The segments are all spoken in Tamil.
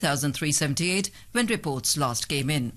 1,378 when reports last came in.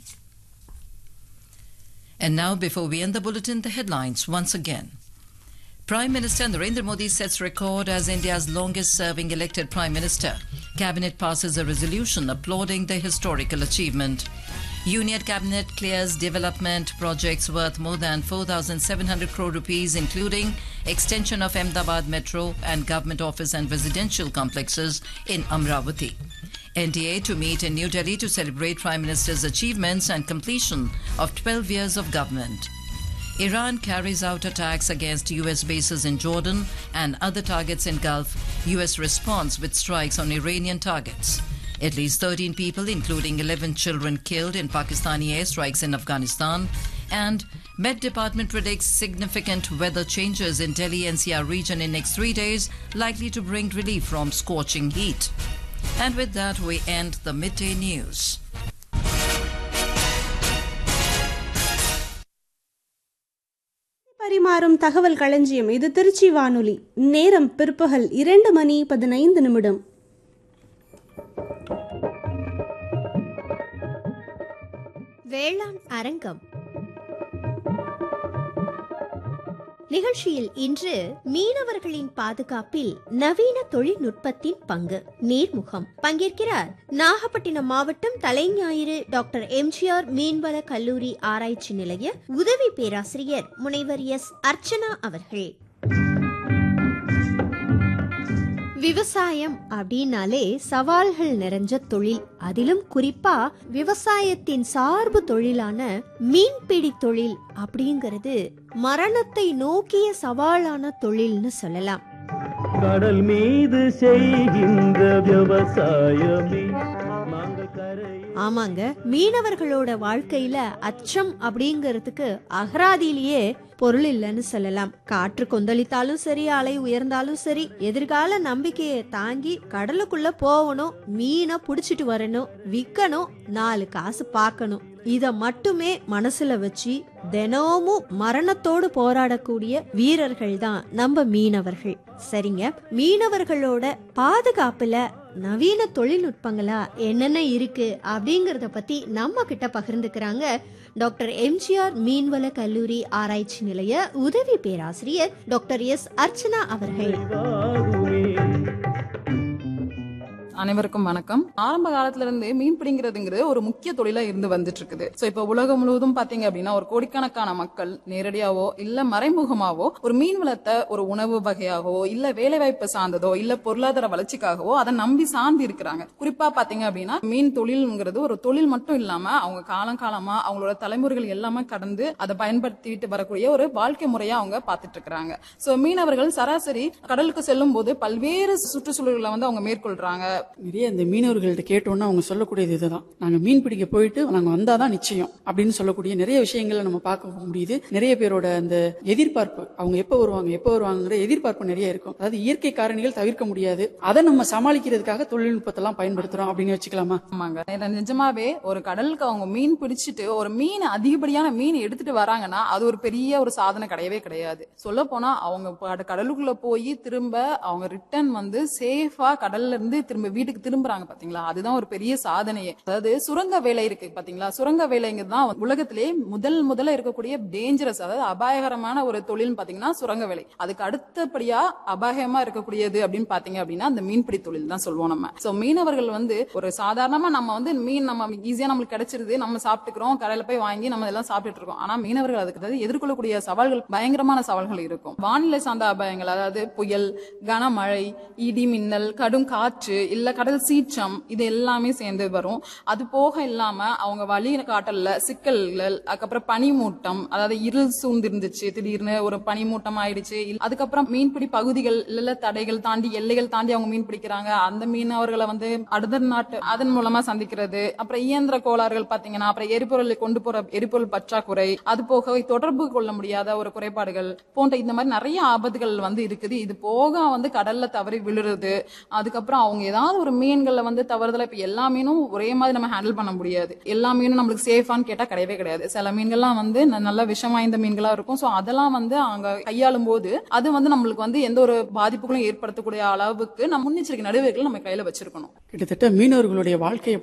And now, before we end the bulletin, the headlines once again. Prime Minister Narendra Modi sets record as India's longest serving elected Prime Minister. Cabinet passes a resolution applauding the historical achievement. Union Cabinet clears development projects worth more than 4,700 crore rupees, including extension of Ahmedabad Metro and government office and residential complexes in Amravati. NDA to meet in New Delhi to celebrate Prime Minister's achievements and completion of 12 years of government. Iran carries out attacks against US bases in Jordan and other targets in Gulf. US responds with strikes on Iranian targets. At least 13 people, including 11 children, killed in Pakistani airstrikes in Afghanistan. And Met Department predicts significant weather changes in Delhi NCR region in next three days, likely to bring relief from scorching heat. And with that, we end the midday news. பரிமாறும் தகவல் களஞ்சியம் இது திருச்சி வானொலி நேரம் பிற்பகல் இரண்டு மணி பதினைந்து நிமிடம் வேளாண் அரங்கம் நிகழ்ச்சியில் இன்று மீனவர்களின் பாதுகாப்பில் நவீன தொழில்நுட்பத்தின் பங்கு நீர்முகம் பங்கேற்கிறார் நாகப்பட்டினம் மாவட்டம் தலைஞாயிறு டாக்டர் எம்ஜிஆர் மீன்வள கல்லூரி ஆராய்ச்சி நிலைய உதவி பேராசிரியர் முனைவர் எஸ் அர்ச்சனா அவர்கள் விவசாயம் அப்படின்னாலே சவால்கள் நிறைஞ்ச தொழில் அதிலும் குறிப்பா விவசாயத்தின் சார்பு தொழிலான மீன்பிடி தொழில் அப்படிங்கிறது மரணத்தை நோக்கிய சவாலான தொழில்னு சொல்லலாம் கடல் மீது செய்கின்ற விவசாயமே நாங்கள் கரையே ஆமாங்க மீனவர்களோட வாழ்க்கையில அச்சம் அப்படிங்கிறதுக்கு அகராதியிலேயே பொருள் இல்லைன்னு சொல்லலாம் காற்று கொந்தளித்தாலும் சரி அலை உயர்ந்தாலும் சரி எதிர்கால நம்பிக்கையை தாங்கி கடலுக்குள்ள போகணும் மீனை புடிச்சிட்டு வரணும் விற்கணும் நாலு காசு பார்க்கணும் இத மட்டுமே மனசுல வச்சு தினமும் மரணத்தோடு போராடக்கூடிய வீரர்கள் தான் நம்ம மீனவர்கள் சரிங்க மீனவர்களோட பாதுகாப்புல நவீன தொழில்நுட்பங்களா என்னென்ன இருக்கு அப்படிங்கறத பத்தி நம்ம கிட்ட பகிர்ந்துக்கிறாங்க டாக்டர் எம்ஜிஆர் மீன்வள கல்லூரி ஆராய்ச்சி நிலைய உதவி பேராசிரியர் டாக்டர் எஸ் அர்ச்சனா அவர்கள் வாகுமே அனைவருக்கும் வணக்கம் ஆரம்ப காலத்துல இருந்து மீன் பிடிங்கிறதுங்கிறது ஒரு முக்கிய தொழிலா இருந்து வந்துட்டு இருக்குது சோ இப்ப உலகம் முழுவதும் பாத்தீங்க அப்படின்னா ஒரு கோடிக்கணக்கான மக்கள் நேரடியாவோ இல்ல மறைமுகமாவோ ஒரு மீன் வளத்தை ஒரு உணவு வகையாகவோ இல்ல வேலை வாய்ப்பு சார்ந்ததோ இல்ல பொருளாதார வளர்ச்சிக்காகவோ அதை நம்பி சார்ந்து இருக்கிறாங்க குறிப்பா பாத்தீங்க அப்படின்னா மீன் தொழில்ங்கிறது ஒரு தொழில் மட்டும் இல்லாம அவங்க காலம் காலமா அவங்களோட தலைமுறைகள் எல்லாமே கடந்து அதை பயன்படுத்திட்டு வரக்கூடிய ஒரு வாழ்க்கை முறையா அவங்க பார்த்துட்டு இருக்கிறாங்க சோ மீனவர்கள் சராசரி கடலுக்கு செல்லும் போது பல்வேறு சுற்றுச்சூழல்களை வந்து அவங்க மேற்கொள்றாங்க நிறைய இந்த மீனவர்கள்ட்ட கேட்டோம்னா அவங்க சொல்லக்கூடியது இதுதான் நாங்க மீன் பிடிக்க போயிட்டு நாங்க வந்தாதான் நிச்சயம் அப்படின்னு சொல்லக்கூடிய நிறைய விஷயங்களை நம்ம பார்க்க முடியுது நிறைய பேரோட அந்த எதிர்பார்ப்பு அவங்க எப்ப வருவாங்க எப்ப வருவாங்கிற எதிர்பார்ப்பு நிறைய இருக்கும் அதாவது இயற்கை காரணிகள் தவிர்க்க முடியாது அதை நம்ம சமாளிக்கிறதுக்காக தொழில்நுட்பத்தை எல்லாம் பயன்படுத்துறோம் அப்படின்னு வச்சுக்கலாமா ஆமாங்க ஏன்னா நிஜமாவே ஒரு கடலுக்கு அவங்க மீன் பிடிச்சிட்டு ஒரு மீன் அதிகப்படியான மீன் எடுத்துட்டு வராங்கன்னா அது ஒரு பெரிய ஒரு சாதனை கிடையவே கிடையாது சொல்ல போனா அவங்க ப- கடலுக்குள்ள போய் திரும்ப அவங்க ரிட்டர்ன் வந்து சேஃபா கடல்ல இருந்து திரும்ப வீட்டுக்கு திரும்புறாங்க பாத்தீங்களா அதுதான் ஒரு பெரிய சாதனையே அதாவது சுரங்க வேலை இருக்கு பாத்தீங்களா சுரங்க வேலைங்கிறது தான் உலகத்திலே முதல் முதல்ல இருக்கக்கூடிய டேஞ்சரஸ் அதாவது அபாயகரமான ஒரு தொழில்னு பாத்தீங்கன்னா சுரங்க வேலை அதுக்கு அடுத்தபடியா அபாயமா இருக்கக்கூடியது அப்படின்னு பாத்தீங்க அப்படின்னா அந்த மீன்பிடி தொழில் தான் சொல்லுவோம் நம்ம சோ மீனவர்கள் வந்து ஒரு சாதாரணமா நம்ம வந்து மீன் நம்ம ஈஸியா நம்மளுக்கு கிடைச்சிருது நம்ம சாப்பிட்டுக்கிறோம் கடையில போய் வாங்கி நம்ம எல்லாம் சாப்பிட்டுட்டு இருக்கோம் ஆனா மீனவர்கள் அதுக்கு அதாவது எதிர்கொள்ளக்கூடிய சவால்கள் பயங்கரமான சவால்கள் இருக்கும் வானிலை சார்ந்த அபாயங்கள் அதாவது புயல் கனமழை இடி மின்னல் கடும் காற்று இல்ல கடல் சீற்றம் இது எல்லாமே சேர்ந்து வரும் அது போக இல்லாம அவங்க வழி காட்டல்ல சிக்கல்கள் அதுக்கப்புறம் பனிமூட்டம் அதாவது இருள் சூழ்ந்திருந்துச்சு திடீர்னு ஒரு பனிமூட்டம் ஆயிடுச்சு இல்ல- அதுக்கப்புறம் மீன்பிடி பகுதிகள் இல்ல தடைகள் தாண்டி எல்லைகள் தாண்டி அவங்க மீன் பிடிக்கிறாங்க அந்த மீனவர்களை வந்து அடுத்த நாட்டு அதன் மூலமா சந்திக்கிறது அப்புறம் இயந்திர கோளாறுகள் பாத்தீங்கன்னா அப்புறம் எரிபொருளை கொண்டு போற எரிபொருள் பற்றாக்குறை அது போக தொடர்பு கொள்ள முடியாத ஒரு குறைபாடுகள் போன்ற இந்த மாதிரி நிறைய ஆபத்துகள் வந்து இருக்குது இது போக வந்து கடல்ல தவறி விழுறது அதுக்கப்புறம் அவங்க ஏதாவது ஏதாவது ஒரு மீன்கள்ல வந்து தவறுதலா இப்ப எல்லா மீனும் ஒரே மாதிரி நம்ம ஹேண்டில் பண்ண முடியாது எல்லா மீனும் நம்மளுக்கு சேஃபான்னு கேட்டா கிடையவே கிடையாது சில மீன்கள்லாம் வந்து ந- நல்ல விஷம் வாய்ந்த மீன்களா இருக்கும் சோ அதெல்லாம் வந்து அங்க கையாளும் போது அது வந்து நம்மளுக்கு வந்து எந்த ஒரு பாதிப்புகளும் ஏற்படுத்தக்கூடிய அளவுக்கு நம்ம முன்னெச்சரிக்கை நடவடிக்கைகள் நம்ம கையில வச்சிருக்கணும் கிட்டத்தட்ட மீனவர்களுடைய வாழ்க்கையை